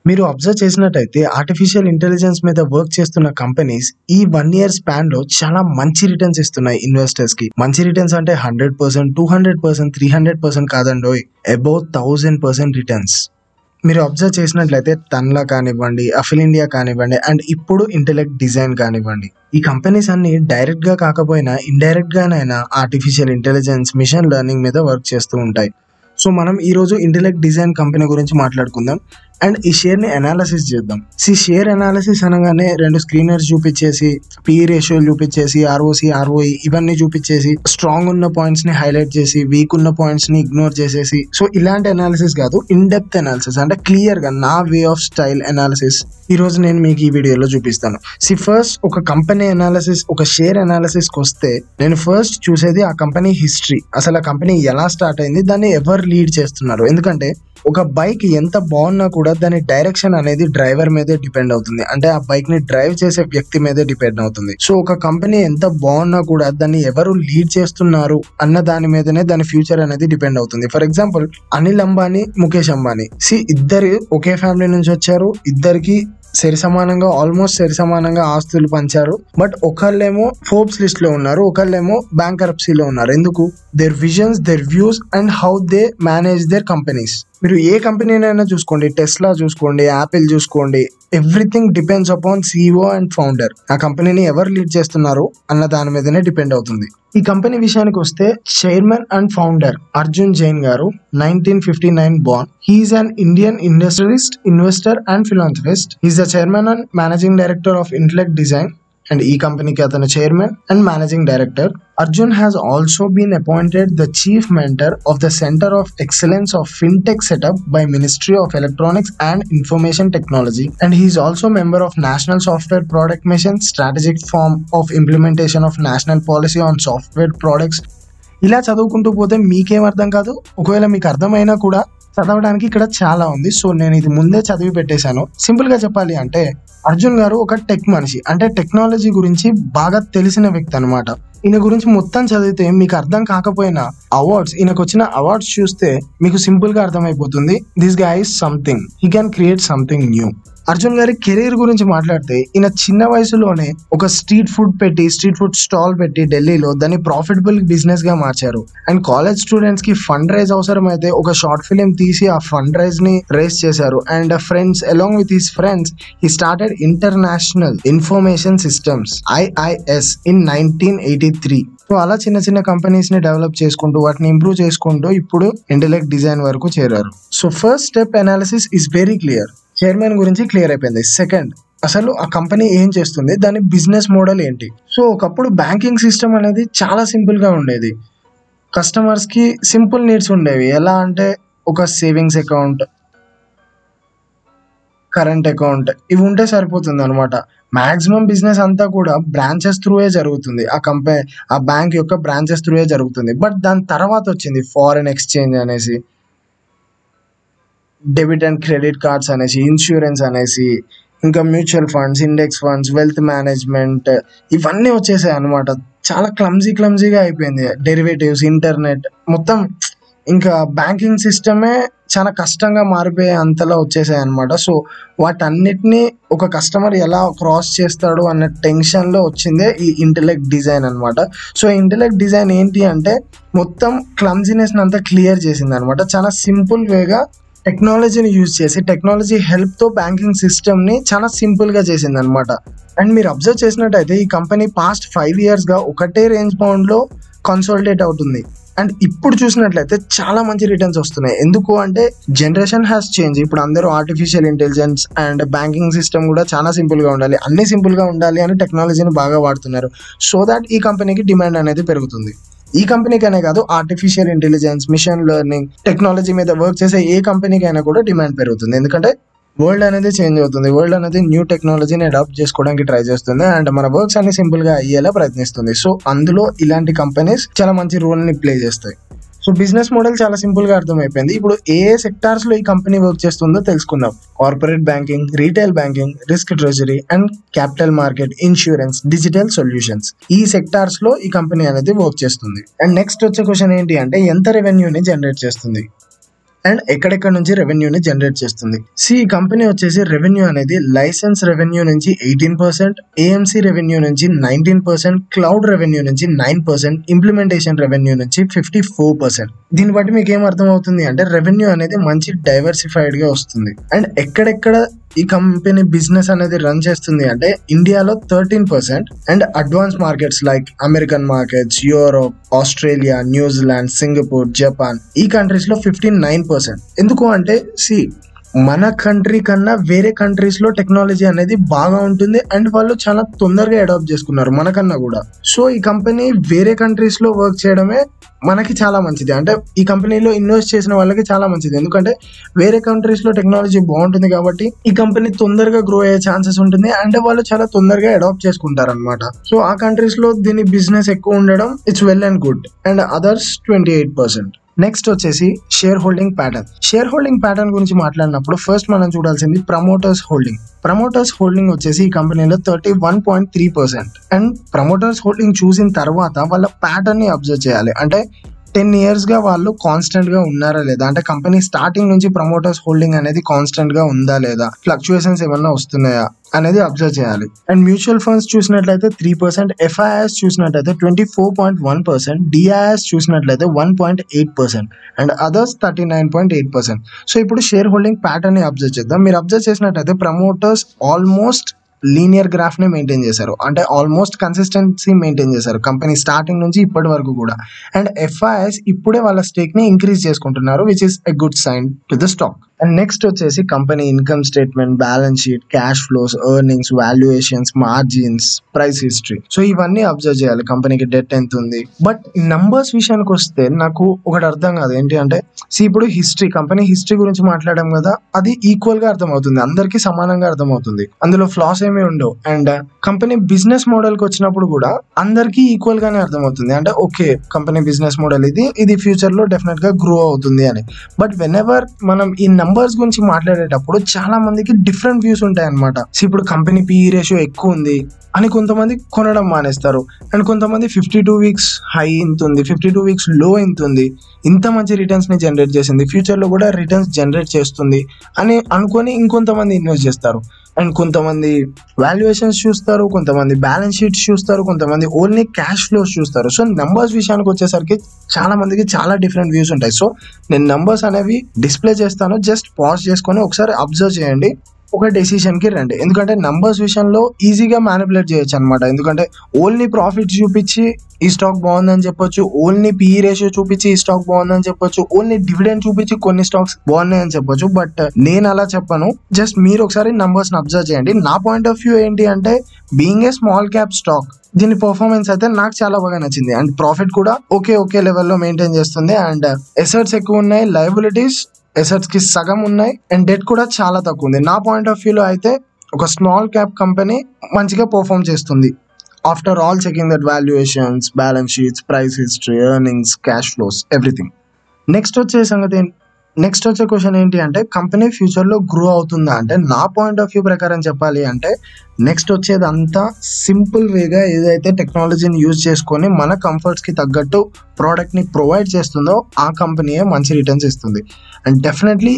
మీరు అబ్జర్వ్ చేసినట్టయితే artificial intelligence మీద వర్క్ చేస్తున్న కంపెనీస్ ఈ వన్ ఇయర్ స్పాన్ లో చాలా మంచి రిటర్న్స్ ఇస్తున్నాయి ఇన్వెస్టర్స్ కి మంచి రిటర్న్స్ అంటే hundred percent two hundred percent three hundred percent కాదండి అబౌవ్ థౌజండ్ పర్సెంట్ రిటర్న్స్ మీరు అబ్జర్వ్ చేసినట్లయితే తన్లా కానివ్వండి అఫిల్ ఇండియా కానివ్వండి అండ్ ఇప్పుడు ఇంటెలెక్ట్ డిజైన్ కానివ్వండి ఈ కంపెనీస్ అన్ని డైరెక్ట్ గా కాకపోయినా ఇండైరెక్ట్ గానైనా ఆర్టిఫిషియల్ ఇంటెలిజెన్స్ మిషన్ లెర్నింగ్ మీద వర్క్ చేస్తూ ఉంటాయి సో మనం ఈ రోజు ఇంటెలెక్ట్ డిజైన్ కంపెనీ గురించి మాట్లాడుకుందాం అండ్ ఈ షేర్ ని అనాలిసిస్ చేద్దాం సి షేర్ అనాలిసిస్ అనగానే రెండు స్క్రీనర్స్ చూపించేసి పి రేషియో చూపించేసి ఆర్ఓసి ఆర్ఓఈ ఇవన్నీ చూపించేసి స్ట్రాంగ్ ఉన్న పాయింట్స్ ని హైలైట్ చేసి వీక్ ఉన్న పాయింట్స్ ని ఇగ్నోర్ చేసేసి సో ఇలాంటి అనాలిసిస్ కాదు ఇన్ డెప్త్ అనాలిసిస్ అంటే క్లియర్ గా నా వే ఆఫ్ స్టైల్ అనాలిసిస్ ఈ రోజు నేను మీకు ఈ వీడియోలో చూపిస్తాను సి ఫస్ట్ ఒక కంపెనీ అనాలిసిస్ ఒక షేర్ అనాలిసిస్ కి వస్తే నేను ఫస్ట్ చూసేది ఆ కంపెనీ హిస్టరీ అసలు ఆ కంపెనీ ఎలా స్టార్ట్ అయింది దాన్ని ఎవరు లీడ్ చేస్తున్నారు ఎందుకంటే ఒక బైక్ ఎంత బాగున్నా కూడా దాని డైరెక్షన్ అనేది డ్రైవర్ మీదే డిపెండ్ అవుతుంది అంటే ఆ బైక్ ని డ్రైవ్ చేసే వ్యక్తి మీదే డిపెండ్ అవుతుంది సో ఒక కంపెనీ ఎంత బాగున్నా కూడా దాన్ని ఎవరు లీడ్ చేస్తున్నారు అన్న దాని మీదనే దాని ఫ్యూచర్ అనేది డిపెండ్ అవుతుంది for example Anil Ambani Mukesh Ambani see ఇద్దరు ఒకే ఫ్యామిలీ నుంచి వచ్చారు ఇద్దరికి సరి సమానంగా ఆల్మోస్ట్ సరి సమానంగా ఆస్తులు పంచారు బట్ ఒకళ్ళేమో ఫోర్బ్స్ లిస్ట్ లో ఉన్నారు ఒకళ్ళేమో బ్యాంక్ లో ఉన్నారు ఎందుకు their visions their views and how they manage their companies మీరు ఏ కంపెనీనైనా చూసుకోండి టెస్లా చూసుకోండి యాపిల్ చూసుకోండి everything depends upon CEO and founder ఆ కంపెనీని ఎవరు లీడ్ చేస్తున్నారు అన్న దాని మీదనే డిపెండ్ అవుతుంది ఈ కంపెనీ విషయానికి వస్తే chairman and founder Arjun Jain గారు nineteen fifty nine born he's an Indian industrialist investor and philanthropist is the chairman and managing director of Intellect Design and ఈ కంపెనీకి అతను chairman and managing director Arjun has also been appointed the chief mentor of the Centre of Excellence of FinTech set up by Ministry of Electronics and Information Technology and he's also member of National Software Product machine strategic form of implementation of National Policy on Software Products ఇలా చదువుకుంటూ పోతే మీకేం అర్థం కాదు ఒకవేళ మీకు అర్థమైనా కూడా చదవడానికి ఇక్కడ చాలా ఉంది సో నేను ఇది ముందే చదివి పెట్టేశాను సింపుల్ గా చెప్పాలి అంటే అర్జున్ గారు ఒక టెక్ మనిషి అంటే టెక్నాలజీ గురించి బాగా తెలిసిన వ్యక్తి అనమాట ఈయన గురించి మొత్తం చదివితే మీకు అర్థం కాకపోయినా అవార్డ్స్ ఈయనకు వచ్చిన అవార్డ్స్ చూస్తే మీకు సింపుల్ గా అర్థమైపోతుంది this guy is something he can create something new Arjun గారి కెరీర్ గురించి మాట్లాడితే ఈయన చిన్న వయసులోనే ఒక స్ట్రీట్ ఫుడ్ పెట్టి స్ట్రీట్ ఫుడ్ స్టాల్ పెట్టి ఢిల్లీలో దాన్ని ప్రాఫిటబుల్ బిజినెస్ గా మార్చారు అండ్ కాలేజ్ స్టూడెంట్స్ కి ఫండ్ రైజ్ అవసరమైతే ఒక షార్ట్ ఫిలిం తీసి ఆ ఫండ్ రైజ్ ని రేస్ చేశారు and friends along with his friends he started International Information Systems IIS in nineteen eighty three so అలా చిన్న చిన్న కంపెనీస్ ని డెవలప్ చేసుకుంటూ వాటిని ఇంప్రూవ్ చేసుకుంటూ ఇప్పుడు ఇంటెలెక్ట్ డిజైన్ వరకు చేరారు so first step analysis is very clear chairman గురించి క్లియర్ అయిపోయింది సెకండ్ అసలు ఆ కంపెనీ ఏం చేస్తుంది దాని బిజినెస్ మోడల్ ఏంటి సో ఒకప్పుడు బ్యాంకింగ్ సిస్టమ్ అనేది చాలా సింపుల్ గా ఉండేది కస్టమర్స్ కి సింపుల్ నీడ్స్ ఉండేవి ఎలా అంటే ఒక సేవింగ్స్ అకౌంట్ కరెంట్ అకౌంట్ ఇవి ఉంటే సరిపోతుంది అనమాట మాక్సిమం బిజినెస్ అంతా కూడా బ్రాంచెస్ త్రూయే జరుగుతుంది ఆ కంపెనీ ఆ బ్యాంక్ యొక్క బ్రాంచెస్ త్రూయే జరుగుతుంది బట్ దాని తర్వాత వచ్చింది ఫారెన్ ఎక్స్చేంజ్ అనేసి డెబిట్ అండ్ క్రెడిట్ కార్డ్స్ అనేసి ఇన్సూరెన్స్ అనేసి ఇంకా mutual funds index funds wealth management ఇవన్నీ వచ్చేసాయి అనమాట చాలా క్లమ్జీ క్లమ్జీగా అయిపోయింది డెరివేటివ్స్ ఇంటర్నెట్ మొత్తం ఇంకా బ్యాంకింగ్ సిస్టమే చాలా కష్టంగా మారిపోయే అంతలా వచ్చేసాయి అనమాట సో వాటన్నిటిని ఒక కస్టమర్ ఎలా క్రాస్ చేస్తాడు అన్న టెన్షన్లో వచ్చిందే ఈ ఇంటెలెక్ట్ డిజైన్ అనమాట సో ఇంటెలెక్ట్ డిజైన్ ఏంటి అంటే మొత్తం క్లమ్జీనెస్ అంతా క్లియర్ చేసింది అనమాట చాలా సింపుల్ వేగా టెక్నాలజీని యూజ్ చేసి టెక్నాలజీ హెల్ప్తో బ్యాంకింగ్ సిస్టమ్ని చాలా సింపుల్గా చేసింది అనమాట అండ్ మీరు అబ్జర్వ్ చేసినట్టయితే ఈ కంపెనీ పాస్ట్ ఫైవ్ ఇయర్స్గా ఒకటే రేంజ్ బౌండ్లో కన్సాలిడేట్ అవుతుంది అండ్ ఇప్పుడు చూసినట్లయితే చాలా మంచి రిటర్న్స్ వస్తున్నాయి ఎందుకు అంటే జనరేషన్ హ్యాస్ చేంజ్ ఇప్పుడు అందరూ artificial intelligence and banking system కూడా చాలా సింపుల్ గా ఉండాలి అన్ని సింపుల్ గా ఉండాలి అని టెక్నాలజీని బాగా వాడుతున్నారు సో దాట్ ఈ కంపెనీకి డిమాండ్ అనేది పెరుగుతుంది ఈ కంపెనీకనే కాదు artificial intelligence machine learning technology మీద వర్క్ చేసే ఏ కంపెనీకైనా కూడా డిమాండ్ పెరుగుతుంది ఎందుకంటే వరల్డ్ అనేది చేంజ్ అవుతుంది వరల్డ్ అనేది న్యూ టెక్నాలజీని అడాప్ట్ చేసుకోవడానికి ట్రై చేస్తుంది అండ్ మన వర్క్స్ అన్ని సింపుల్ గా అయ్యేలా ప్రయత్నిస్తుంది సో అందులో ఇలాంటి కంపెనీస్ చాలా మంచి రోల్ ని ప్లే చేస్తాయి సో బిజినెస్ మోడల్ చాలా సింపుల్ గా అర్థమైపోయింది ఇప్పుడు ఏ ఏ సెక్టార్స్ లో ఈ కంపెనీ వర్క్ చేస్తుందో తెలుసుకుందాం corporate banking retail banking risk treasury and capital market insurance digital solutions ఈ సెక్టార్స్ లో ఈ కంపెనీ అనేది వర్క్ చేస్తుంది అండ్ నెక్స్ట్ వచ్చే క్వశ్చన్ ఏంటి అంటే ఎంత రెవెన్యూని జనరేట్ చేస్తుంది అండ్ ఎక్కడెక్కడ నుంచి రెవెన్యూని జనరేట్ చేస్తుంది సి ఈ కంపెనీ వచ్చేసి రెవెన్యూ అనేది లైసెన్స్ రెవెన్యూ నుంచి ఎయిటీన్ పర్సెంట్ ఏఎంసీ రెవెన్యూ నుంచి నైన్టీన్ పర్సెంట్ క్లౌడ్ రెవెన్యూ నుంచి నైన్ పర్సెంట్ ఇంప్లిమెంటేషన్ రెవెన్యూ నుంచి ఫిఫ్టీ ఫోర్ పర్సెంట్ దీన్ని బట్టి మీకు ఏం అర్థం అవుతుంది అంటే రెవెన్యూ అనేది మంచి డైవర్సిఫైడ్ గా వస్తుంది అండ్ ఎక్కడెక్కడ ఈ కంపెనీ బిజినెస్ అనేది రన్ చేస్తుంది అంటే ఇండియాలో thirteen percent and advance markets like American markets Europe Australia New Zealand Singapore Japan ఈ కంట్రీస్ లో ఫిఫ్టీన్ నైన్ పర్సెంట్ ఎందుకు అంటే సి మన కంట్రీ కన్నా వేరే కంట్రీస్ లో టెక్నాలజీ అనేది బాగా ఉంటుంది అండ్ వాళ్ళు చాలా తొందరగా అడాప్ట్ చేసుకున్నారు మనకన్నా కూడా సో ఈ కంపెనీ వేరే కంట్రీస్ లో వర్క్ చేయడమే మనకి చాలా మంచిది అంటే ఈ కంపెనీలో ఇన్వెస్ట్ చేసిన వాళ్ళకి చాలా మంచిది ఎందుకంటే వేరే కంట్రీస్ లో టెక్నాలజీ బాగుంటుంది కాబట్టి ఈ కంపెనీ తొందరగా గ్రో అయ్యే ఛాన్సెస్ ఉంటుంది అండ్ వాళ్ళు చాలా తొందరగా అడాప్ట్ చేసుకుంటారు అనమాట సో ఆ కంట్రీస్ లో దీని బిజినెస్ ఎక్కువ ఉండడం it's well and good and others twenty eight percent next వచ్చేసి shareholding pattern shareholding pattern గురించి మాట్లాడినప్పుడు ఫస్ట్ మనం చూడాల్సింది ప్రమోటర్స్ హోల్డింగ్ ప్రమోటర్స్ హోల్డింగ్ వచ్చేసి ఈ కంపెనీలో thirty one point three percent and promoters holding చూసిన తర్వాత వాళ్ళ ప్యాటర్న్ ని అబ్జర్వ్ చేయాలి అంటే టెన్ ఇయర్స్ గా వాళ్ళు కాన్స్టెంట్ గా ఉన్నారా లేదా అంటే కంపెనీ స్టార్టింగ్ నుంచి ప్రమోటర్స్ హోల్డింగ్ అనేది కాన్స్టెంట్ గా ఉందా లేదా ఫ్లక్చుయేషన్స్ ఏమన్నా వస్తున్నాయా అనేది అబ్జర్వ్ చేయాలి అండ్ మ్యూచువల్ ఫండ్స్ చూసినట్లయితే త్రీ పర్సెంట్ ఎఫ్ఐఎస్ చూసినట్లయితే twenty four point one percent DIs చూసినట్లయితే one point eight percent and others thirty nine point eight percent so ఇప్పుడు షేర్ హోల్డింగ్ ప్యాటర్న్ ని అబ్జర్వ్ చేద్దాం మీరు అబ్జర్వ్ చేసినట్లయితే ప్రమోటర్స్ ఆల్మోస్ట్ లీనియర్ గ్రాఫ్ ని maintain చేశారు అంటే ఆల్మోస్ట్ కన్సిస్టెన్సీ మెయింటైన్ చేశారు కంపెనీ స్టార్టింగ్ నుంచి ఇప్పటి వరకు కూడా అండ్ ఎఫ్ఐఎస్ ఇప్పుడే వాళ్ళ స్టేక్ ని ఇంక్రీజ్ చేసుకుంటున్నారు which is a good sign to the stock and next వచ్చేసి company income statement balance sheet cash flows earnings valuations margins price history so ఇవన్నీ అబ్జర్వ్ చేయాలి కంపెనీకి డెట్ ఎంత ఉంది బట్ నంబర్స్ విషయానికి వస్తే నాకు ఒకటి అర్థం కాదు ఏంటి అంటే see ఇప్పుడు హిస్టరీ కంపెనీ హిస్టరీ గురించి మాట్లాడాం కదా అది ఈక్వల్ గా అర్థమవుతుంది అందరికీ సమానంగా అర్థమవుతుంది అందులో ఫ్లాస్ ఏమీ ఉండవు అండ్ కంపెనీ బిజినెస్ మోడల్ కి వచ్చినప్పుడు కూడా అందరికీ ఈక్వల్ గానే అర్థమవుతుంది అంటే ఓకే కంపెనీ బిజినెస్ మోడల్ ఇది ఇది ఫ్యూచర్ లో డెఫినెట్ గా గ్రో అవుతుంది అని బట్ వెన్ ఎవర్ మనం ఈ నంబర్స్ గురించి మాట్లాడేటప్పుడు చాలా మందికి డిఫరెంట్ వ్యూస్ ఉంటాయి అనమాట ఇప్పుడు కంపెనీ పిఈ రేషియో ఎక్కువ ఉంది అని కొంతమంది కొనడం మానేస్తారు అండ్ కొంతమంది ఫిఫ్టీ టూ వీక్స్ హై ఇంత ఉంది ఫిఫ్టీ టూ వీక్స్ లో ఇంత ఉంది ఇంత మంచి రిటర్న్స్ ని జనరేట్ చేసింది ఫ్యూచర్ లో కూడా రిటర్న్స్ జనరేట్ చేస్తుంది అని అనుకొని ఇంకొంతమంది ఇన్వెస్ట్ చేస్తారు అండ్ కొంతమంది వాల్యుయేషన్స్ చూస్తారు కొంతమంది బ్యాలెన్స్ షీట్స్ చూస్తారు కొంతమంది ఓన్లీ క్యాష్ ఫ్లోస్ చూస్తారు సో నంబర్స్ విషయానికి వచ్చేసరికి చాలా మందికి చాలా డిఫరెంట్ వ్యూస్ ఉంటాయి సో నేను నంబర్స్ అనేవి డిస్ప్లే చేస్తాను జస్ట్ పాజ్ చేసుకొని ఒకసారి అబ్జర్వ్ చేయండి ఒక డెసిషన్ కి రండి ఎందుకంటే నంబర్స్ విషయంలో ఈజీగా మ్యానిపులేట్ చేయొచ్చు అనమాట ఎందుకంటే ఓన్లీ ప్రాఫిట్ చూపించి ఈ స్టాక్ బాగుందని చెప్పొచ్చు ఓన్లీ పిఈ రేషియో చూపించి ఈ స్టాక్ బాగుందని చెప్పొచ్చు ఓన్లీ డివిడెండ్ చూపించి కొన్ని స్టాక్స్ బాగున్నాయని చెప్పొచ్చు బట్ నేను అలా చెప్పను జస్ట్ మీరు ఒకసారి నంబర్స్ అబ్జర్వ్ చేయండి నా పాయింట్ ఆఫ్ వ్యూ ఏంటి అంటే being a small cap stock దీని పర్ఫార్మెన్స్ అయితే నాకు చాలా బాగా నచ్చింది అండ్ ప్రాఫిట్ కూడా ఓకే ఓకే లెవెల్లో మెయింటైన్ చేస్తుంది అండ్ ఎసెట్స్ ఎక్కువ ఉన్నాయి లయబిలిటీస్ ఎసెట్స్ కి సగం ఉన్నాయి అండ్ డెట్ కూడా చాలా తక్కువ ఉంది నా పాయింట్ ఆఫ్ వ్యూలో అయితే ఒక స్మాల్ క్యాప్ కంపెనీ మంచిగా పర్ఫామ్ చేస్తుంది after all checking that valuations balance sheets price history earnings cash flows everything next వచ్చే సంగతి నెక్స్ట్ వచ్చే క్వశ్చన్ ఏంటి అంటే కంపెనీ ఫ్యూచర్ లో గ్రో అవుతుందా అంటే నా పాయింట్ ఆఫ్ వ్యూ ప్రకారం చెప్పాలి అంటే నెక్స్ట్ వచ్చేది అంతా సింపుల్ వేగా ఏదైతే టెక్నాలజీని యూజ్ చేసుకొని మన కంఫర్ట్స్ కి తగ్గట్టు ప్రోడక్ట్ ని ప్రొవైడ్ చేస్తుందో ఆ కంపెనీయే మంచి రిటర్న్స్ ఇస్తుంది and definitely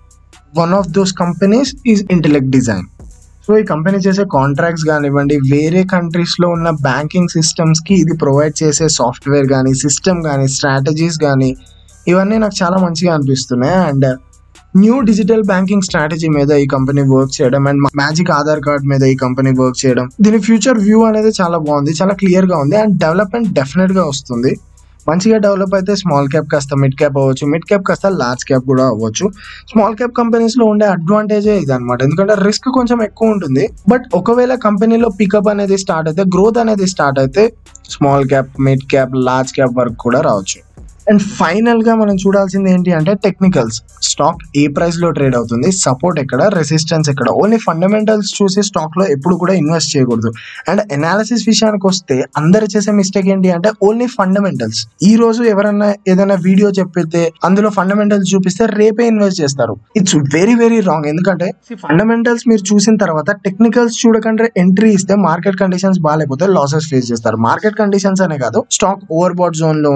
one of those companies is Intellect Design so ఈ కంపెనీ చేసే కాంట్రాక్ట్స్ కానివ్వండి వేరే కంట్రీస్ లో ఉన్న బ్యాంకింగ్ సిస్టమ్స్ కి ఇది ప్రొవైడ్ చేసే సాఫ్ట్వేర్ కానీ సిస్టమ్ కానీ స్ట్రాటజీస్ కానీ ఇవన్నీ నాకు చాలా మంచిగా అనిపిస్తున్నాయి and new digital banking strategy మీద ఈ కంపెనీ వర్క్ చేయడం అండ్ మ్యాజిక్ ఆధార్ కార్డ్ మీద ఈ కంపెనీ వర్క్ చేయడం దీని ఫ్యూచర్ వ్యూ అనేది చాలా బాగుంది చాలా క్లియర్ గా ఉంది అండ్ డెవలప్మెంట్ డెఫినెట్ గా వస్తుంది మంచిగా డెవలప్ అయితే స్మాల్ క్యాప్ కాస్త మిడ్ క్యాప్ అవ్వచ్చు మిడ్ క్యాప్ కాస్త లార్జ్ క్యాప్ కూడా అవ్వచ్చు స్మాల్ క్యాప్ కంపెనీస్ లో ఉండే అడ్వాంటేజే ఇది అనమాట ఎందుకంటే రిస్క్ కొంచెం ఎక్కువ ఉంటుంది బట్ ఒకవేళ కంపెనీలో పికప్ అనేది స్టార్ట్ అయితే గ్రోత్ అనేది స్టార్ట్ అయితే small cap mid cap large cap వరకు కూడా రావచ్చు అండ్ ఫైనల్ గా మనం చూడాల్సింది ఏంటి అంటే టెక్నికల్స్ స్టాక్ ఏ ప్రైస్ లో ట్రేడ్ అవుతుంది సపోర్ట్ ఎక్కడ రెసిస్టెన్స్ ఎక్కడ ఓన్లీ ఫండమెంటల్స్ చూసి స్టాక్ లో ఎప్పుడు కూడా ఇన్వెస్ట్ చేయకూడదు అండ్ ఎనాలిసిస్ విషయానికి వస్తే అందరు చేసే మిస్టేక్ ఏంటి అంటే ఓన్లీ ఫండమెంటల్స్ ఈ రోజు ఎవరైనా ఏదైనా వీడియో చెప్పితే అందులో ఫండమెంటల్స్ చూపిస్తే రేపే ఇన్వెస్ట్ చేస్తారు ఇట్స్ వెరీ వెరీ రాంగ్ ఎందుకంటే ఫండమెంటల్స్ మీరు చూసిన తర్వాత టెక్నికల్స్ చూడకుండా ఎంట్రీ ఇస్తే మార్కెట్ కండిషన్స్ బాగాలేకపోతే లాసెస్ ఫేస్ చేస్తారు మార్కెట్ కండిషన్స్ అనే కాదు స్టాక్ ఓవర్ బాట్ జోన్ లో ఉన్న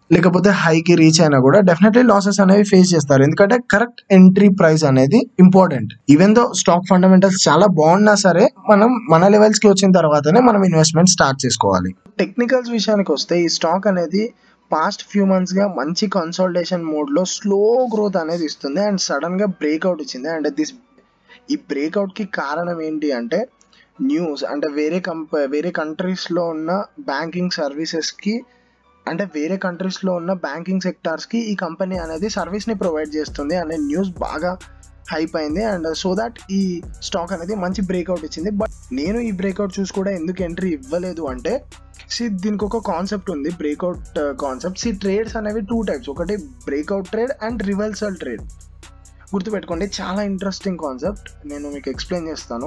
లేకపోతే హైకి రీచ్ అయినా కూడా డెఫినెట్లీ లాసెస్ అనేవి ఫేస్ చేస్తారు ఎందుకంటే కరెక్ట్ ఎంట్రీ ప్రైస్ అనేది important even though stock fundamentals చాలా బాగున్నా సరే మనం మన లెవెల్స్ కి వచ్చిన తర్వాతనే మనం ఇన్వెస్ట్మెంట్ స్టార్ట్ చేసుకోవాలి టెక్నికల్స్ విషయానికి వస్తే ఈ స్టాక్ అనేది పాస్ట్ ఫ్యూ మంత్స్ గా మంచి కన్సల్టేషన్ మోడ్ లో స్లో గ్రోత్ అనేది ఇస్తుంది అండ్ సడన్ గా బ్రేక్అవుట్ ఇచ్చింది అండ్ దిస్ ఈ బ్రేక్అవుట్ కి కారణం ఏంటి అంటే న్యూస్ అంటే వేరే కంప వేరే కంట్రీస్ లో ఉన్న బ్యాంకింగ్ సర్వీసెస్ కి అంటే వేరే కంట్రీస్ లో ఉన్న బ్యాంకింగ్ సెక్టార్స్ కి ఈ కంపెనీ అనేది సర్వీస్ ని ప్రొవైడ్ చేస్తుంది అనే న్యూస్ బాగా హైప్ అయింది అండ్ సో దట్ ఈ స్టాక్ అనేది మంచి బ్రేక్అవుట్ ఇచ్చింది బట్ నేను ఈ బ్రేక్అవుట్ చూసి కూడా ఎందుకు ఎంట్రీ ఇవ్వలేదు అంటే సి దీనికి ఒక కాన్సెప్ట్ ఉంది బ్రేక్అవుట్ కాన్సెప్ట్ సి ట్రేడ్స్ అనేవి టూ టైప్స్ ఒకటి breakout trade and reversal trade గుర్తుపెట్టుకోండి చాలా ఇంట్రెస్టింగ్ కాన్సెప్ట్ నేను మీకు ఎక్స్ప్లెయిన్ చేస్తాను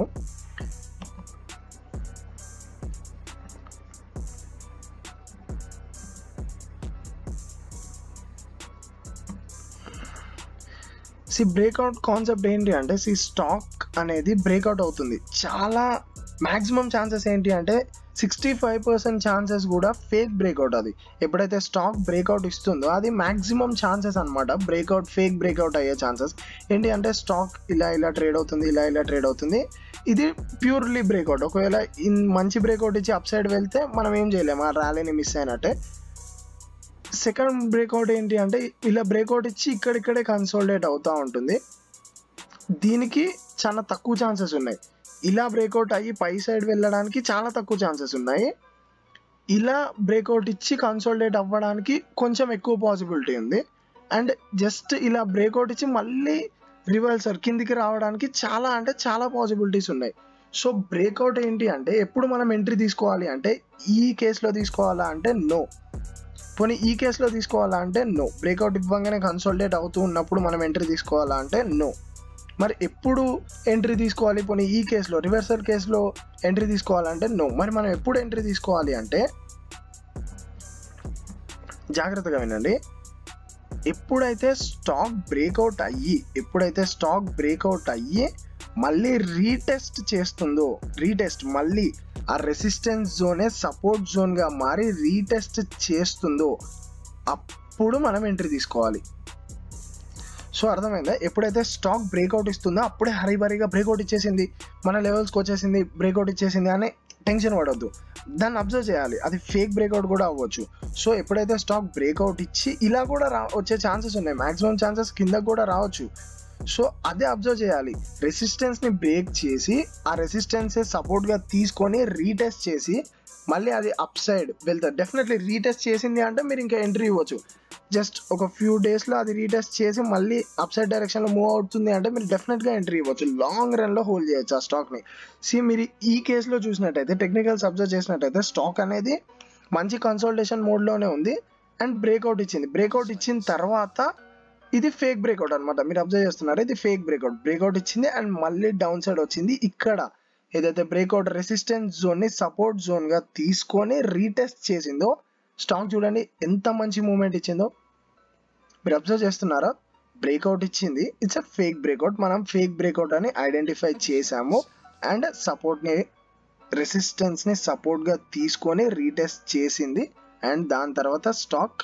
సి బ్రేక్అవుట్ కాన్సెప్ట్ ఏంటి అంటే సి స్టాక్ అనేది బ్రేక్అవుట్ అవుతుంది చాలా మాక్సిమం ఛాన్సెస్ ఏంటి అంటే సిక్స్టీ ఫైవ్ పర్సెంట్ ఛాన్సెస్ కూడా ఫేక్ బ్రేక్అవుట్ అది ఎప్పుడైతే స్టాక్ బ్రేక్అవుట్ ఇస్తుందో అది మాక్సిమం ఛాన్సెస్ అనమాట బ్రేక్అవుట్ ఫేక్ బ్రేక్అవుట్ అయ్యే ఛాన్సెస్ ఏంటి అంటే స్టాక్ ఇలా ఇలా ట్రేడ్ అవుతుంది ఇలా ఇలా ట్రేడ్ అవుతుంది ఇది ప్యూర్లీ బ్రేక్అవుట్ ఒకవేళ ఇన్ మంచి బ్రేక్అవుట్ ఇచ్చి అప్ సైడ్ వెళ్తే మనం ఏం చేయలేము ఆ ర్యాలీని మిస్ అయినట్టే సెకండ్ బ్రేక్అవుట్ ఏంటి అంటే ఇలా బ్రేక్అవుట్ ఇచ్చి ఇక్కడిక్కడే కన్సోల్డేట్ అవుతూ ఉంటుంది దీనికి చాలా తక్కువ ఛాన్సెస్ ఉన్నాయి ఇలా బ్రేక్అవుట్ అయ్యి పై సైడ్ వెళ్ళడానికి చాలా తక్కువ ఛాన్సెస్ ఉన్నాయి ఇలా బ్రేక్అవుట్ ఇచ్చి కన్సోల్డేట్ అవ్వడానికి కొంచెం ఎక్కువ పాసిబిలిటీ ఉంది అండ్ జస్ట్ ఇలా బ్రేక్అవుట్ ఇచ్చి మళ్ళీ రివర్సర్ కిందికి రావడానికి చాలా అంటే చాలా పాసిబిలిటీస్ ఉన్నాయి సో బ్రేక్అవుట్ ఏంటి అంటే ఎప్పుడు మనం ఎంట్రీ తీసుకోవాలి అంటే ఈ కేసులో తీసుకోవాలా అంటే నో పోనీ ఈ కేసులో తీసుకోవాలా అంటే నో బ్రేక్అవుట్ ఇవ్వగానే కన్సల్టేట్ అవుతూ ఉన్నప్పుడు మనం ఎంట్రీ తీసుకోవాలా అంటే నో మరి ఎప్పుడు ఎంట్రీ తీసుకోవాలి పోనీ ఈ కేసులో రివర్సల్ కేసులో ఎంట్రీ తీసుకోవాలంటే నో మరి మనం ఎప్పుడు ఎంట్రీ తీసుకోవాలి అంటే జాగ్రత్తగా వినండి ఎప్పుడైతే స్టాక్ బ్రేక్అవుట్ అయ్యి ఎప్పుడైతే స్టాక్ బ్రేక్అవుట్ అయ్యి మళ్ళీ రీటెస్ట్ చేస్తుందో రీటెస్ట్ మళ్ళీ ఆ రెసిస్టెన్స్ జోనే సపోర్ట్ జోన్గా మారి రీటెస్ట్ చేస్తుందో అప్పుడు మనం ఎంట్రీ తీసుకోవాలి సో అర్థమైందా ఎప్పుడైతే స్టాక్ బ్రేక్అవుట్ ఇస్తుందో అప్పుడే హరిబరిగా బ్రేక్అవుట్ ఇచ్చేసింది మన లెవెల్స్కి వచ్చేసింది బ్రేక్అవుట్ ఇచ్చేసింది అని టెన్షన్ పడవద్దు దాన్ని అబ్జర్వ్ చేయాలి అది ఫేక్ బ్రేక్అవుట్ కూడా అవ్వచ్చు సో ఎప్పుడైతే స్టాక్ బ్రేక్అవుట్ ఇచ్చి ఇలా కూడా రా వచ్చే ఛాన్సెస్ ఉన్నాయి మాక్సిమం ఛాన్సెస్ కింద కూడా రావచ్చు సో అదే అబ్జర్వ్ చేయాలి రెసిస్టెన్స్ ని బ్రేక్ చేసి ఆ రెసిస్టెన్స్ సపోర్ట్ గా తీసుకొని రీటెస్ట్ చేసి మళ్ళీ అది అప్ సైడ్ వెళ్తారు డెఫినెట్లీ రీటెస్ట్ చేసింది అంటే మీరు ఇంకా ఎంట్రీ ఇవ్వచ్చు జస్ట్ ఒక ఫ్యూ డేస్లో అది రీటెస్ట్ చేసి మళ్ళీ అప్ సైడ్ డైరెక్షన్లో మూవ్ అవుతుంది అంటే మీరు డెఫినెట్గా ఎంట్రీ ఇవ్వచ్చు లాంగ్ రన్లో హోల్డ్ చేయొచ్చు ఆ స్టాక్ని సి మీరు ఈ కేసులో చూసినట్టయితే టెక్నికల్స్ అబ్జర్వ్ చేసినట్టయితే స్టాక్ అనేది మంచి కన్సల్టేషన్ మోడ్లోనే ఉంది అండ్ బ్రేక్అవుట్ ఇచ్చింది బ్రేక్అవుట్ ఇచ్చిన తర్వాత ఇది ఫేక్ బ్రేక్అవుట్ అనమాట మీరు అబ్జర్వ్ చేస్తున్నారు ఇది ఫేక్ బ్రేక్అవుట్ బ్రేక్అవుట్ ఇచ్చింది అండ్ మళ్ళీ డౌన్ సైడ్ వచ్చింది ఇక్కడ ఏదైతే బ్రేక్అవుట్ రెసిస్టెన్స్ జోన్ ని సపోర్ట్ జోన్ గా తీసుకొని రీటెస్ట్ చేసిందో స్టాక్ చూడండి ఎంత మంచి మూమెంట్ ఇచ్చిందో మీరు అబ్జర్వ్ చేస్తున్నారా బ్రేక్అవుట్ ఇచ్చింది ఇట్స్ అ ఫేక్ బ్రేక్అవుట్ మనం ఫేక్ బ్రేక్అవుట్ అని ఐడెంటిఫై చేసాము అండ్ సపోర్ట్ ని రెసిస్టెన్స్ ని సపోర్ట్ గా తీసుకొని రీటెస్ట్ చేసింది అండ్ దాని తర్వాత స్టాక్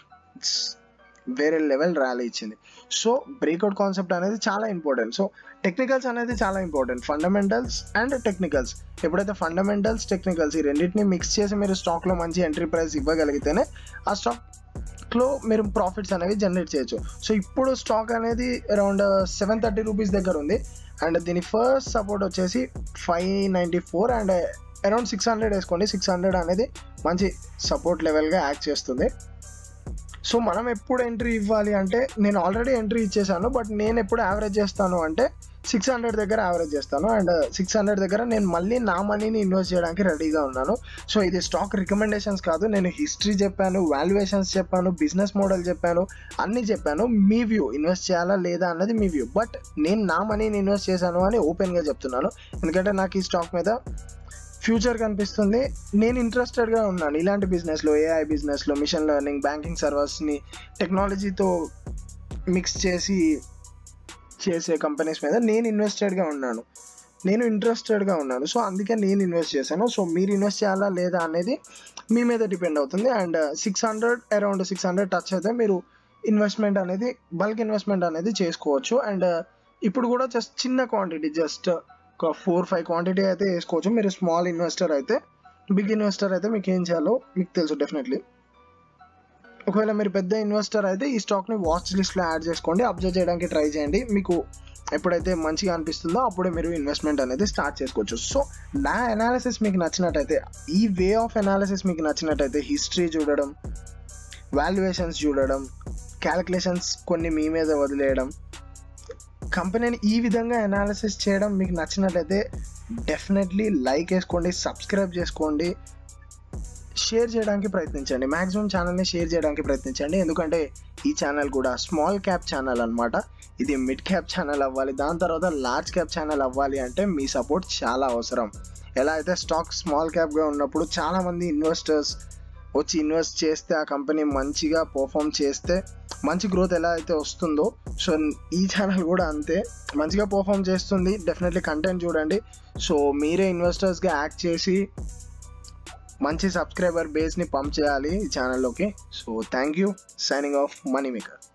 వేరే లెవెల్ ర్యాలీ ఇచ్చింది సో బ్రేక్అవుట్ కాన్సెప్ట్ అనేది చాలా ఇంపార్టెంట్ సో టెక్నికల్స్ అనేది చాలా ఇంపార్టెంట్ ఫండమెంటల్స్ అండ్ టెక్నికల్స్ ఎప్పుడైతే ఫండమెంటల్స్ టెక్నికల్స్ ఈ రెండింటిని మిక్స్ చేసి మీరు స్టాక్లో మంచి ఎంట్రీ ప్రైస్ ఇవ్వగలిగితేనే ఆ స్టాక్లో మీరు ప్రాఫిట్స్ అనేవి జనరేట్ చేయొచ్చు సో ఇప్పుడు స్టాక్ అనేది అరౌండ్ సెవెన్ థర్టీ రూపీస్ దగ్గర ఉంది అండ్ దీని ఫస్ట్ సపోర్ట్ వచ్చేసి five ninety four and around six hundred వేసుకోండి సిక్స్ హండ్రెడ్ అనేది మంచి సపోర్ట్ లెవెల్గా యాక్ట్ చేస్తుంది సో మనం ఎప్పుడు ఎంట్రీ ఇవ్వాలి అంటే నేను ఆల్రెడీ ఎంట్రీ ఇచ్చేసాను బట్ నేను ఎప్పుడు యావరేజ్ చేస్తాను అంటే సిక్స్ హండ్రెడ్ దగ్గర యావరేజ్ చేస్తాను అండ్ సిక్స్ హండ్రెడ్ దగ్గర నేను మళ్ళీ నా మనీని ఇన్వెస్ట్ చేయడానికి రెడీగా ఉన్నాను సో ఇది స్టాక్ రికమెండేషన్స్ కాదు నేను హిస్టరీ చెప్పాను వాల్యుయేషన్స్ చెప్పాను బిజినెస్ మోడల్ చెప్పాను అన్ని చెప్పాను మీ వ్యూ ఇన్వెస్ట్ చేయాలా లేదా అన్నది మీ వ్యూ బట్ నేను నా మనీని ఇన్వెస్ట్ చేశాను అని ఓపెన్గా చెప్తున్నాను ఎందుకంటే నాకు ఈ స్టాక్ మీద ఫ్యూచర్ కనిపిస్తుంది నేను ఇంట్రెస్టెడ్గా ఉన్నాను ఇలాంటి బిజినెస్లో ఏఐ బిజినెస్లో మిషన్ లెర్నింగ్ బ్యాంకింగ్ సర్వీస్ని టెక్నాలజీతో మిక్స్ చేసి చేసే కంపెనీస్ మీద నేను ఇన్వెస్టెడ్గా ఉన్నాను నేను ఇంట్రెస్టెడ్గా ఉన్నాను సో అందుకే నేను ఇన్వెస్ట్ చేశాను సో మీరు ఇన్వెస్ట్ చేయాలా లేదా అనేది మీ మీద డిపెండ్ అవుతుంది and six hundred around six hundred touch అయితే మీరు ఇన్వెస్ట్మెంట్ అనేది బల్క్ ఇన్వెస్ట్మెంట్ అనేది చేసుకోవచ్చు అండ్ ఇప్పుడు కూడా జస్ట్ చిన్న క్వాంటిటీ జస్ట్ ఒక ఫోర్ ఫైవ్ క్వాంటిటీ అయితే వేసుకోవచ్చు మీరు స్మాల్ ఇన్వెస్టర్ అయితే బిగ్ ఇన్వెస్టర్ అయితే మీకు ఏం చేయాలో మీకు తెలుసు డెఫినెట్లీ ఒకవేళ మీరు పెద్ద ఇన్వెస్టర్ అయితే ఈ స్టాక్ని వాచ్ లిస్ట్లో యాడ్ చేసుకోండి అబ్జర్వ్ చేయడానికి ట్రై చేయండి మీకు ఎప్పుడైతే మంచిగా అనిపిస్తుందో అప్పుడే మీరు ఇన్వెస్ట్మెంట్ అనేది స్టార్ట్ చేసుకోవచ్చు సో నా అనాలిసిస్ మీకు నచ్చినట్టయితే ఈ వే ఆఫ్ అనాలిసిస్ మీకు నచ్చినట్టయితే హిస్టరీ చూడడం వాల్యుయేషన్స్ చూడడం క్యాలిక్యులేషన్స్ కొన్ని మీ మీద వదిలేయడం కంపెనీని ఈ విధంగా అనాలిసిస్ చేయడం మీకు నచ్చినట్లయితే డెఫినెట్లీ లైక్ వేసుకోండి సబ్స్క్రైబ్ చేసుకోండి షేర్ చేయడానికి ప్రయత్నించండి మ్యాక్సిమం ఛానల్ని షేర్ చేయడానికి ప్రయత్నించండి ఎందుకంటే ఈ ఛానల్ కూడా స్మాల్ క్యాప్ ఛానల్ అనమాట ఇది మిడ్ క్యాప్ ఛానల్ అవ్వాలి దాని తర్వాత లార్జ్ క్యాప్ ఛానల్ అవ్వాలి అంటే మీ సపోర్ట్ చాలా అవసరం ఎలా అయితే స్టాక్ స్మాల్ క్యాప్గా ఉన్నప్పుడు చాలామంది ఇన్వెస్టర్స్ వచ్చి ఇన్వెస్ట్ చేస్తే ఆ కంపెనీ మంచిగా పర్ఫామ్ చేస్తే మంచి గ్రోత్ ఎలా అయితే వస్తుందో సో ఈ ఛానల్ కూడా అంతే మంచిగా పర్ఫామ్ చేస్తుంది డెఫినెట్లీ కంటెంట్ చూడండి సో మీరే ఇన్వెస్టర్స్గా యాక్ట్ చేసి మంచి సబ్స్క్రైబర్ బేస్ని పంప్ చేయాలి ఈ ఛానల్లోకి so thank you signing off Money maker